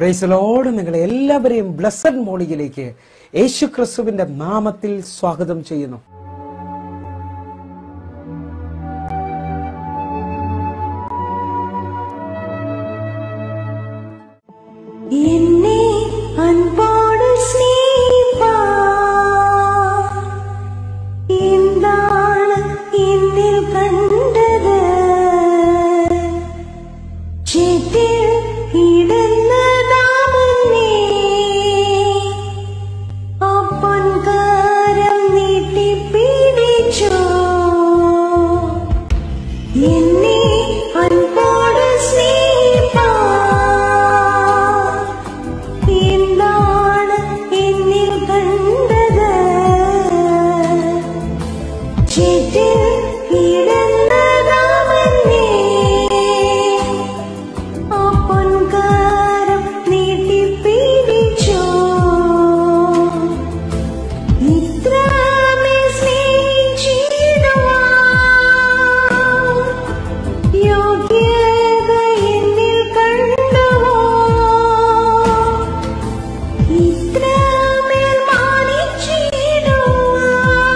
പ്രൈസലോട് നിങ്ങളെ എല്ലാവരെയും ബ്ലസ്സഡ് മോർണിംഗിലേക്ക് യേശു ക്രിസ്തുവിന്റെ നാമത്തിൽ സ്വാഗതം ചെയ്യുന്നു என்னை அன்போடு ஸ்நேகிப்பா എന്താണ് എന്നിൽ കണ്ടത് ചേറ്റിൽ ഇടുന്നതാമന്നേ ആ പൊൻകാരം നീട്ടിപ്പിടിച്ചോ എന്നെ അൻപോട് സ്നേഹിപ്പാ എന്താണ് എന്നിൽ കണ്ടത് ചേറ്റിൽ ഇടുന്നതാമന്നേ ആ പൊൻകാരം നീട്ടിപ്പിടിച്ചോ ഇത്രമേൽ സ്നേഹിച്ചിടുവാൻ യോഗ്യത എന്നിൽ കണ്ടുവോ ഇത്രമേൽ മാനിച്ചിടുവാൻ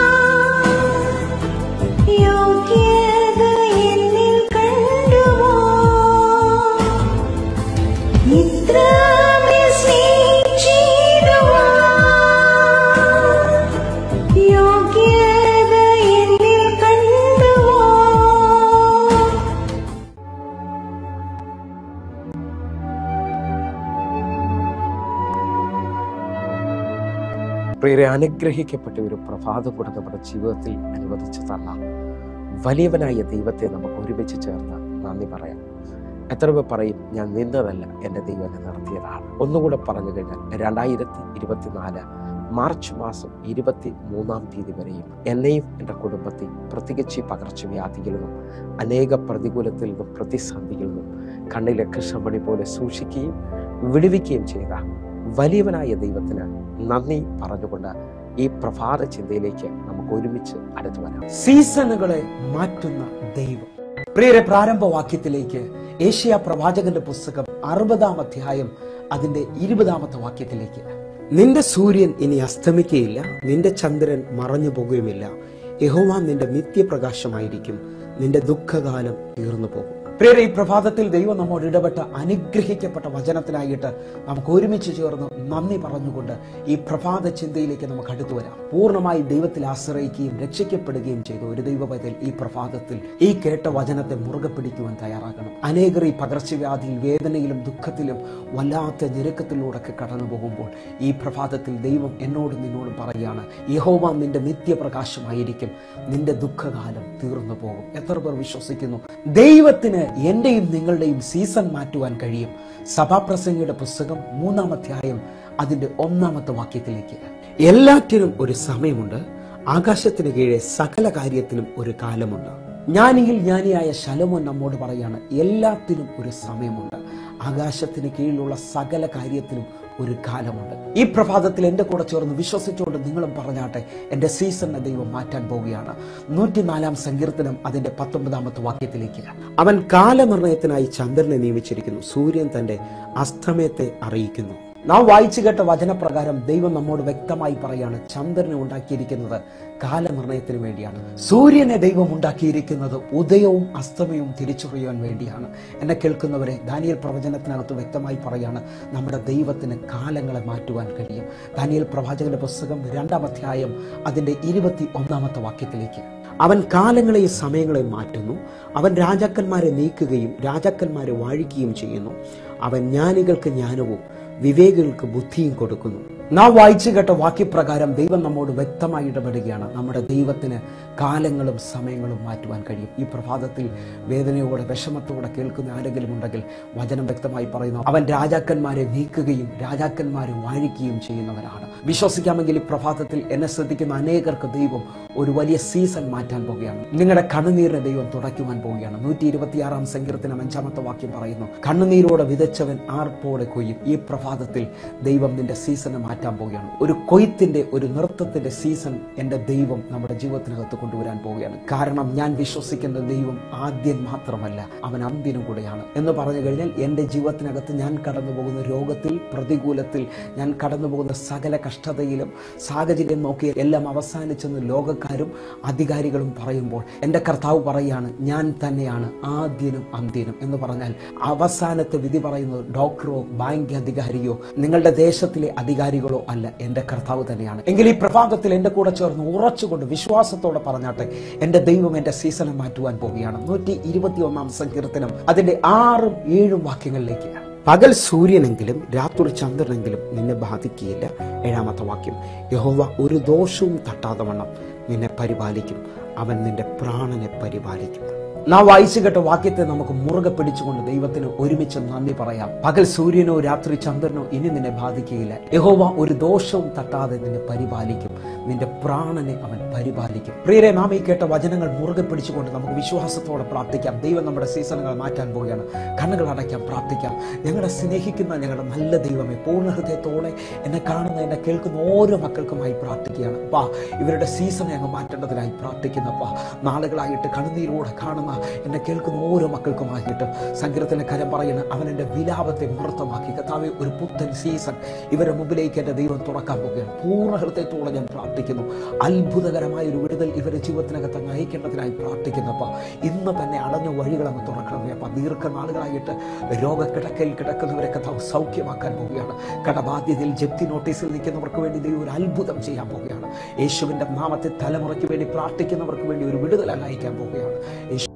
യോഗ്യത എന്നിൽ കണ്ടുവോ ഇത്രമേൽ സ്നേഹിച്ചിടുവാൻ യോഗ്യത എന്നിൽ കണ്ടുവോ പ്രിയരെ അനുഗ്രഹിക്കപ്പെട്ട ഒരു പ്രഭാതം കൂടെ നമ്മുടെ ജീവിതത്തിൽ അനുവദിച്ചു തന്ന വലിയവനായ ദൈവത്തെ നമുക്ക് ഒരുമിച്ച് ചേർന്ന് നന്ദി പറയാം എത്ര പേർ പറയും ഞാൻ നിന്നതല്ല എൻ്റെ ദൈവം എന്നെ നടത്തിയതാണ് ഒന്നുകൂടെ പറഞ്ഞു കഴിഞ്ഞാൽ രണ്ടായിരത്തി ഇരുപത്തിനാല് മാർച്ച് മാസം ഇരുപത്തി മൂന്നാം തീയതി വരെയും എന്നെയും എൻ്റെ കുടുംബത്തെയും പ്രത്യേകിച്ച് ഈ പകർച്ചവ്യാധികളിൽ നിന്നും അനേക പ്രതികൂലത്തിൽ നിന്നും പ്രതിസന്ധിയിൽ നിന്നും കണ്ണിലെ കൃഷ്ണമണി പോലെ സൂക്ഷിക്കുകയും വിടുവിക്കുകയും ചെയ്ത വലിയവനായ ദൈവത്തിന് നന്ദി പറഞ്ഞുകൊണ്ട് ഈ പ്രഭാത ചിന്തയിലേക്ക് നമുക്ക് ഒരുമിച്ച് അടുത്തു വരാം സീസണുകളെ മാറ്റുന്ന ദൈവം പ്രിയരെ പ്രാരംഭ വാക്യത്തിലേക്ക് ഏഷ്യ പ്രവാചകന്റെ പുസ്തകം അറുപതാം അധ്യായം അതിന്റെ ഇരുപതാമത്തെ വാക്യത്തിലേക്ക് നിന്റെ സൂര്യൻ ഇനി അസ്തമിക്കുകയില്ല നിന്റെ ചന്ദ്രൻ മറഞ്ഞു പോകുകയുമില്ല യഹോവ നിന്റെ നിത്യപ്രകാശമായിരിക്കും നിന്റെ ദുഃഖകാലം തീർന്നു പോകും പ്രിയരെ ഈ പ്രഭാതത്തിൽ ദൈവം നമ്മോട് ഇടപെട്ട അനുഗ്രഹിക്കപ്പെട്ട വചനത്തിനായിട്ട് നമുക്ക് ഒരുമിച്ച് ചേർന്ന് നന്ദി പറഞ്ഞുകൊണ്ട് ഈ പ്രഭാത ചിന്തയിലേക്ക് നമുക്ക് അടുത്തു വരാം പൂർണ്ണമായി ദൈവത്തിൽ ആശ്രയിക്കുകയും രക്ഷിക്കപ്പെടുകയും ചെയ്ത ഒരു ദൈവപൈതൽ ഈ പ്രഭാതത്തിൽ ഈ കേട്ട വചനത്തെ മുറുകെ പിടിക്കുവാൻ തയ്യാറാകണം അനേകർ ഈ പകർച്ചവ്യാധിയിൽ വേദനയിലും ദുഃഖത്തിലും വല്ലാത്ത ഞെരുക്കത്തിലൂടെയൊക്കെ കടന്നു പോകുമ്പോൾ ഈ പ്രഭാതത്തിൽ ദൈവം എന്നോടും നിന്നോടും പറയുകയാണ് യഹോവ നിന്റെ നിത്യപ്രകാശമായിരിക്കും നിന്റെ ദുഃഖകാലം തീർന്നു പോകും എത്ര പേർ വിശ്വസിക്കുന്നു ദൈവത്തിന് എന്റെയും നിങ്ങളുടെയും സീസൺ മാറ്റുവാൻ കഴിയും സഭാപ്രസംഗിയുടെ പുസ്തകം മൂന്നാം അധ്യായം അതിന്റെ ഒന്നാമത്തെ വാക്യത്തിലേക്ക് എല്ലാറ്റിനും ഒരു സമയമുണ്ട് ആകാശത്തിന് കീഴെ സകല കാര്യത്തിനും ഒരു കാലമുണ്ട് ജ്ഞാനിയിൽ ജ്ഞാനിയായ ശലോമോൻ നമ്മോട് പറയാണ് എല്ലാത്തിനും ഒരു സമയമുണ്ട് ആകാശത്തിന് കീഴിലുള്ള സകല കാര്യത്തിനും ഒരു കാലമുണ്ട് ഈ പ്രഭാതത്തിൽ എൻ്റെ കൂടെ ചേർന്ന് വിശ്വസിച്ചുകൊണ്ട് നിങ്ങളും പറഞ്ഞാട്ടെ എൻ്റെ സീസണിനെ ദൈവം മാറ്റാൻ പോവുകയാണ് നൂറ്റിനാലാം സങ്കീർത്തനം അതിന്റെ പത്തൊമ്പതാമത്തെ വാക്യത്തിലേക്ക് അവൻ കാലനിർണയത്തിനായി ചന്ദ്രനെ നിയമിച്ചിരിക്കുന്നു സൂര്യൻ തന്റെ അസ്തമയത്തെ അറിയിക്കുന്നു നാം വായിച്ചു കേട്ട വചനപ്രകാരം ദൈവം നമ്മോട് വ്യക്തമായി പറയാണ് ചന്ദ്രനെ ഉണ്ടാക്കിയിരിക്കുന്നത് കാലനിർണയത്തിന് വേണ്ടിയാണ് സൂര്യനെ ദൈവം ഉണ്ടാക്കിയിരിക്കുന്നത് ഉദയവും അസ്തമയവും തിരിച്ചറിയാൻ വേണ്ടിയാണ് എന്നെ കേൾക്കുന്നവരെ ദാനിയൽ പ്രവചനത്തിനകത്ത് വ്യക്തമായി പറയാണ് നമ്മുടെ ദൈവത്തിന് കാലങ്ങളെ മാറ്റുവാൻ കഴിയും ദാനിയൽ പ്രവാചകന്റെ പുസ്തകം രണ്ടാം അധ്യായം അതിന്റെ ഇരുപത്തി ഒന്നാമത്തെ വാക്യത്തിലേക്ക് അവൻ കാലങ്ങളെയും സമയങ്ങളെയും മാറ്റുന്നു അവൻ രാജാക്കന്മാരെ നീക്കുകയും രാജാക്കന്മാരെ വാഴിക്കുകയും ചെയ്യുന്നു അവൻ ജ്ഞാനികൾക്ക് ജ്ഞാനവും വിവേകികൾക്ക് ബുദ്ധിയും കൊടുക്കുന്നു നാം വായിച്ചു കേട്ട വാക്യപ്രകാരം ദൈവം നമ്മോട് വ്യക്തമായി ഇടപെടുകയാണ് നമ്മുടെ ദൈവത്തിന് കാലങ്ങളും സമയങ്ങളും മാറ്റുവാൻ കഴിയും ഈ പ്രഭാതത്തിൽ വേദനയോടെ വിഷമത്തോടെ കേൾക്കുന്ന ആരെങ്കിലും ഉണ്ടെങ്കിൽ വചനം വ്യക്തമായി പറയുന്നു അവൻ രാജാക്കന്മാരെ നീക്കുകയും രാജാക്കന്മാരെ വാഴിക്കുകയും ചെയ്യുന്നവരാണ് വിശ്വസിക്കാമെങ്കിൽ ഈ പ്രഭാതത്തിൽ എന്നെ ശ്രദ്ധിക്കുന്ന അനേകർക്ക് ദൈവം ഒരു വലിയ സീസൺ മാറ്റാൻ പോകുകയാണ് നിങ്ങളുടെ കണ്ണുനീരിനെ ദൈവം തുടയ്ക്കുവാൻ പോവുകയാണ് നൂറ്റി ഇരുപത്തിയാറാം സങ്കീർത്തനം അഞ്ചാമത്തെ വാക്യം പറയുന്നു കണ്ണുനീരോടെ വിതച്ചവൻ ആർപ്പോടെ കൊയ്യും ഈ പ്രഭാതത്തിൽ ദൈവം നിന്റെ സീസണെ മാറ്റാൻ പോവുകയാണ് ഒരു കൊയ്ത്തിന്റെ ഒരു നൃത്തത്തിന്റെ സീസൺ എൻ്റെ ദൈവം നമ്മുടെ ജീവിതത്തിനകത്ത് കൊണ്ടുവരാൻ പോവുകയാണ് കാരണം ഞാൻ വിശ്വസിക്കുന്ന ദൈവം ആദ്യം മാത്രമല്ല അവൻ അന്ത്യനും കൂടെയാണ് എന്ന് പറഞ്ഞു കഴിഞ്ഞാൽ എൻ്റെ ജീവിതത്തിനകത്ത് ഞാൻ കടന്നു പോകുന്ന രോഗത്തിൽ പ്രതികൂലത്തിൽ ഞാൻ കടന്നു പോകുന്ന സകല കഷ്ടതയിലും സാഹചര്യം നോക്കി എല്ലാം അവസാനിച്ചെന്ന് ലോകക്കാരും അധികാരികളും പറയുമ്പോൾ എൻ്റെ കർത്താവ് പറയാണ് ഞാൻ തന്നെയാണ് ആദ്യനും അന്ത്യനും എന്ന് പറഞ്ഞാൽ അവസാനത്തെ വിധി പറയുന്നത് ഡോക്ടറോ ബാങ്ക് അധികാരിയോ നിങ്ങളുടെ ദേശത്തിലെ അധികാരികളോ അല്ല എൻ്റെ കർത്താവ് തന്നെയാണ് എങ്കിൽ ഈ പ്രഭാതത്തിൽ എൻ്റെ കൂടെ ചേർന്ന് ഉറച്ചുകൊണ്ട് വിശ്വാസത്തോടെ പറഞ്ഞാട്ടെ എൻ്റെ ദൈവം എൻ്റെ സീസണെ മാറ്റുവാൻ പോവുകയാണ് നൂറ്റി ഇരുപത്തി ഒന്നാം സങ്കീർത്തനം അതിൻ്റെ ആറും ഏഴും വാക്യങ്ങളിലേക്ക് പകൽ സൂര്യനെങ്കിലും രാത്രി ചന്ദ്രനെങ്കിലും നിന്നെ ബാധിക്കുകയില്ല ഏഴാമത്തെ വാക്യം യഹോവ ഒരു ദോഷവും തട്ടാതെ വണ്ണം നിന്നെ പരിപാലിക്കും അവൻ നിന്റെ പ്രാണനെ പരിപാലിക്കും നാം വായിച്ചു കേട്ട വാക്യത്തെ നമുക്ക് മുറുകെ പിടിച്ചുകൊണ്ട് ദൈവത്തിന് ഒരുമിച്ച് നന്ദി പറയാം പകൽ സൂര്യനോ രാത്രി ചന്ദ്രനോ ഇനി നിന്നെ ബാധിക്കുകയില്ല യഹോവ ഒരു ദോഷവും തട്ടാതെ നിന്നെ പരിപാലിക്കും നിന്റെ പ്രാണനെ അവൻ പരിപാലിക്കും പ്രിയരെ നാം ഈ കേട്ട വചനങ്ങൾ മുറുകെ പിടിച്ചുകൊണ്ട് നമുക്ക് വിശ്വാസത്തോടെ പ്രാർത്ഥിക്കാം ദൈവം നമ്മുടെ സീസണുകൾ മാറ്റാൻ പോവുകയാണ് കണ്ണുകൾ അടയ്ക്കാം പ്രാർത്ഥിക്കാം ഞങ്ങളെ സ്നേഹിക്കുന്ന ഞങ്ങളുടെ നല്ല ദൈവമേ പൂർണ്ണ ഹൃദയത്തോടെ എന്നെ കാണുന്ന എന്നെ കേൾക്കുന്ന ഓരോ മക്കൾക്കുമായി പ്രാർത്ഥിക്കുകയാണ് അപ്പാ ഇവരുടെ സീസണെ അങ്ങ് മാറ്റേണ്ടതിനായി പ്രാർത്ഥിക്കുന്നു അപ്പാ നാളുകളായിട്ട് കണ്ണുനീരോടെ കാണുന്ന എന്നെ കേൾക്കുന്ന ഓരോ മക്കൾക്കുമായിട്ട് സങ്കീർത്തന കരം പറയുന്ന അവൻ എൻ്റെ വിലാപത്തെ മൃത്തമാക്കി കഥാവെ ഒരു പുത്തൻ സീസൺ ഇവരുടെ മുമ്പിലേക്ക് എൻ്റെ ദൈവം തുറക്കാൻ പോകുകയാണ് പൂർണ്ണ ഹൃദയത്തോടെ ഞാൻ പ്രാർത്ഥിക്കുന്നു അത്ഭുതകരമായ ഒരു വിടുതൽ ഇവരുടെ ജീവിതത്തിനകത്ത് അങ്ങ് അയക്കേണ്ടതിനായി പ്രാർത്ഥിക്കുന്നു അപ്പ ഇന്ന് തന്നെ അടഞ്ഞ വഴികൾ അങ്ങ് തുറക്കണമേ അപ്പ ദീർഘനാളുകളായിട്ട് രോഗക്കിടക്കയിൽ കിടക്കുന്നവരെ കഥാവ് സൗഖ്യമാക്കാൻ പോവുകയാണ് കടബാധ്യതയിൽ ജപ്തി നോട്ടീസിൽ നിൽക്കുന്നവർക്ക് വേണ്ടി ദൈവം ഒരു അത്ഭുതം ചെയ്യാൻ പോവുകയാണ് യേശുവിൻ്റെ നാമത്തെ തലമുറയ്ക്ക് വേണ്ടി പ്രാർത്ഥിക്കുന്നവർക്ക് വേണ്ടി ഒരു വിടുതൽ അങ്ങ് അയക്കാൻ പോവുകയാണ് യേശു